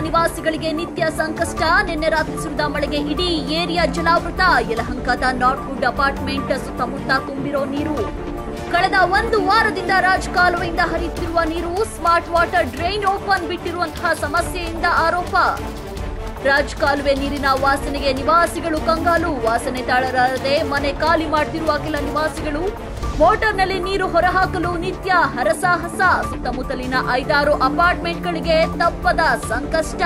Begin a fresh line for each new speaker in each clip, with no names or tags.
ನಿವಾಸಿಗಳಿಗೆ ನಿತ್ಯ ಸಂಕಷ್ಟ ನಿನ್ನೆ ರಾತ್ರಿ ಸುರಿದ ಮಳೆಗೆ ಇಡೀ ಏರಿಯಾ ಜಲಾವೃತ ಯಲಹಂಕದ ನಾರ್ತ್ವುಡ್ ಅಪಾರ್ಟ್ಮೆಂಟ್ ಸುತ್ತಮುತ್ತ ತುಂಬಿರೋ ನೀರು ಕಳೆದ ಒಂದು ವಾರದಿಂದ ರಾಜ್ ಕಾಲುವೆಯಿಂದ ಹರಿಯುತ್ತಿರುವ ನೀರು ಸ್ಮಾರ್ಟ್ ವಾಟರ್ ಡ್ರೈನ್ ಓಪನ್ ಬಿಟ್ಟಿರುವಂತಹ ಸಮಸ್ಯೆಯಿಂದ ಆರೋಪ ರಾಜ್ ಕಾಲುವೆ ನೀರಿನ ವಾಸನೆಗೆ ನಿವಾಸಿಗಳು ಕಂಗಾಲು ವಾಸನೆ ತಾಳಲಾರದೆ ಮನೆ ಖಾಲಿ ಮಾಡ್ತಿರುವ ಕೆಲ ನಿವಾಸಿಗಳು ಮೋಟಾರ್ನಲ್ಲಿ ನೀರು ಹೊರಹಾಕಲು ನಿತ್ಯ ಹರಸಾಹಸ ಸುತ್ತಮುತ್ತಲಿನ ಐದಾರು ಅಪಾರ್ಟ್ಮೆಂಟ್ಗಳಿಗೆ ತಪ್ಪದ ಸಂಕಷ್ಟ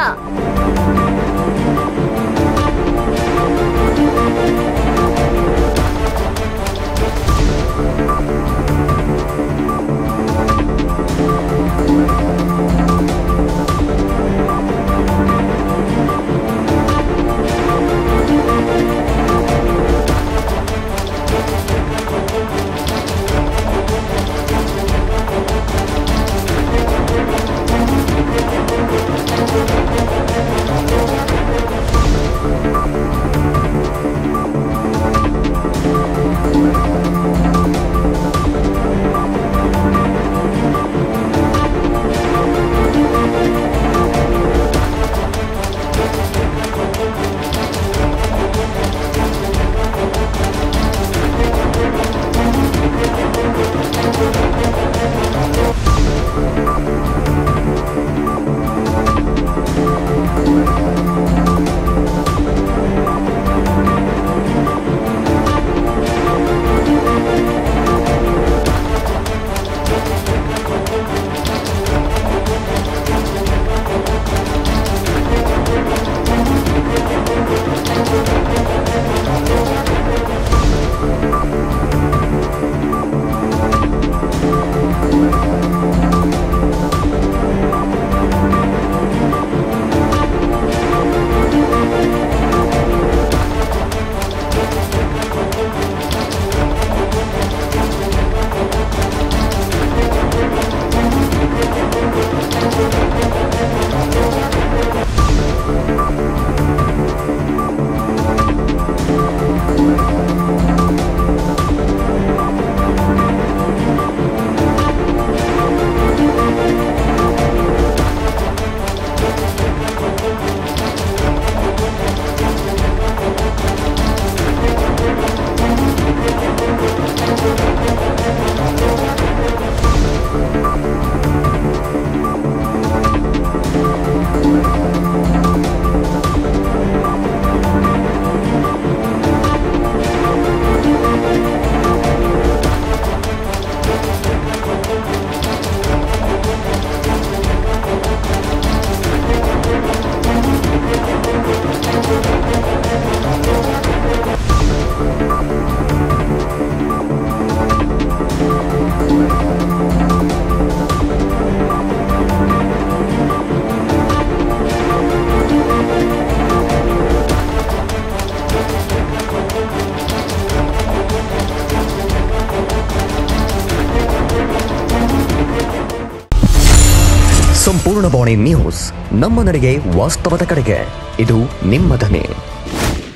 ಸಂಪೂರ್ಣ ಬಾಣಿ ನ್ಯೂಸ್ ನಮ್ಮ ನಡೆಗೆ ವಾಸ್ತವದ ಕಡೆಗೆ ಇದು ನಿಮ್ಮ ಧ್ವನಿ